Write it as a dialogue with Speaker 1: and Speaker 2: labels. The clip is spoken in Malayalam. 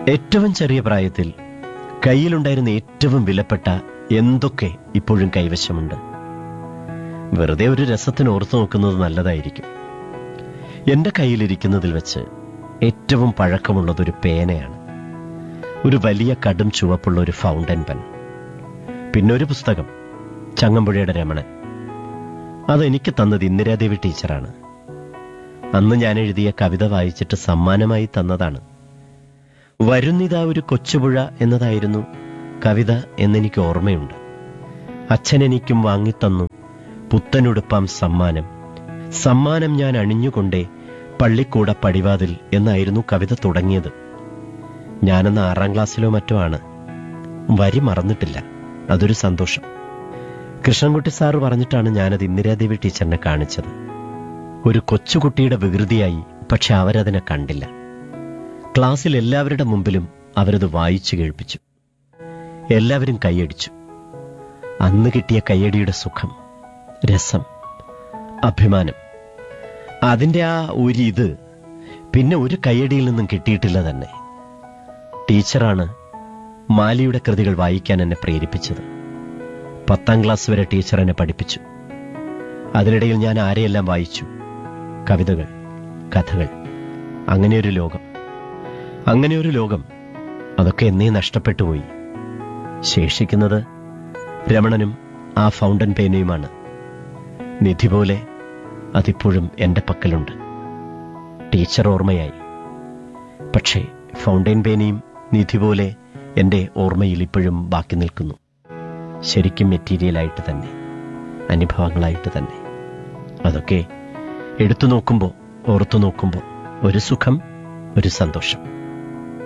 Speaker 1: ഏറ്റവും ചെറിയ പ്രായത്തിൽ കയ്യിലുണ്ടായിരുന്ന ഏറ്റവും വിലപ്പെട്ട എന്തൊക്കെ ഇപ്പോഴും കൈവശമുണ്ട് വെറുതെ ഒരു രസത്തിന് ഓർത്തു നോക്കുന്നത് നല്ലതായിരിക്കും എന്റെ കയ്യിലിരിക്കുന്നതിൽ വെച്ച് ഏറ്റവും പഴക്കമുള്ളതൊരു പേനയാണ് ഒരു വലിയ കടും ചുവപ്പുള്ള ഒരു ഫൗണ്ടൻ പെൻ പിന്നെ ഒരു പുസ്തകം ചങ്ങമ്പുഴയുടെ രമണൻ അതെനിക്ക് തന്നത് ഇന്ദിരാദേവി ടീച്ചറാണ് അന്ന് ഞാൻ എഴുതിയ കവിത വായിച്ചിട്ട് സമ്മാനമായി തന്നതാണ് വരുന്നിതാ ഒരു കൊച്ചുപുഴ എന്നതായിരുന്നു കവിത എന്നെനിക്ക് ഓർമ്മയുണ്ട് അച്ഛൻ എനിക്കും വാങ്ങിത്തന്നു പുത്തനുടുപ്പാം സമ്മാനം സമ്മാനം ഞാൻ അണിഞ്ഞുകൊണ്ടേ പള്ളിക്കൂട പടിവാതിൽ എന്നായിരുന്നു കവിത തുടങ്ങിയത് ഞാനെന്ന് ആറാം ക്ലാസ്സിലോ മറ്റോ ആണ് വരി മറന്നിട്ടില്ല അതൊരു സന്തോഷം കൃഷ്ണൻകുട്ടി സാറ് പറഞ്ഞിട്ടാണ് ഞാനത് ഇന്ദിരാദേവി ടീച്ചറിനെ കാണിച്ചത് ഒരു കൊച്ചുകുട്ടിയുടെ വികൃതിയായി പക്ഷെ അവരതിനെ കണ്ടില്ല ക്ലാസ്സിൽ എല്ലാവരുടെ മുമ്പിലും അവരത് വായിച്ചു കേൾപ്പിച്ചു എല്ലാവരും കൈയടിച്ചു അന്ന് കിട്ടിയ കയ്യടിയുടെ സുഖം രസം അഭിമാനം അതിന്റെ ആ ഒരു ഇത് പിന്നെ ഒരു കയ്യടിയിൽ നിന്നും കിട്ടിയിട്ടില്ല തന്നെ ടീച്ചറാണ് മാലിയുടെ കൃതികൾ വായിക്കാൻ എന്നെ പ്രേരിപ്പിച്ചത് പത്താം ക്ലാസ് വരെ ടീച്ചർ എന്നെ പഠിപ്പിച്ചു അതിനിടയിൽ ഞാൻ ആരെയെല്ലാം വായിച്ചു കവിതകൾ കഥകൾ അങ്ങനെയൊരു ലോകം അങ്ങനെയൊരു ലോകം അതൊക്കെ എന്നേ നഷ്ടപ്പെട്ടു പോയി ശേഷിക്കുന്നത് രമണനും ആ ഫൗണ്ടൻ പേനയുമാണ് നിധി പോലെ അതിപ്പോഴും എൻ്റെ പക്കലുണ്ട് ടീച്ചർ ഓർമ്മയായി പക്ഷേ ഫൗണ്ടൈൻ പേനയും നിധി പോലെ എൻ്റെ ഓർമ്മയിൽ ഇപ്പോഴും ബാക്കി നിൽക്കുന്നു ശരിക്കും മെറ്റീരിയലായിട്ട് തന്നെ അനുഭവങ്ങളായിട്ട് തന്നെ അതൊക്കെ എടുത്തു നോക്കുമ്പോൾ ഓർത്തു നോക്കുമ്പോൾ ഒരു സുഖം ഒരു സന്തോഷം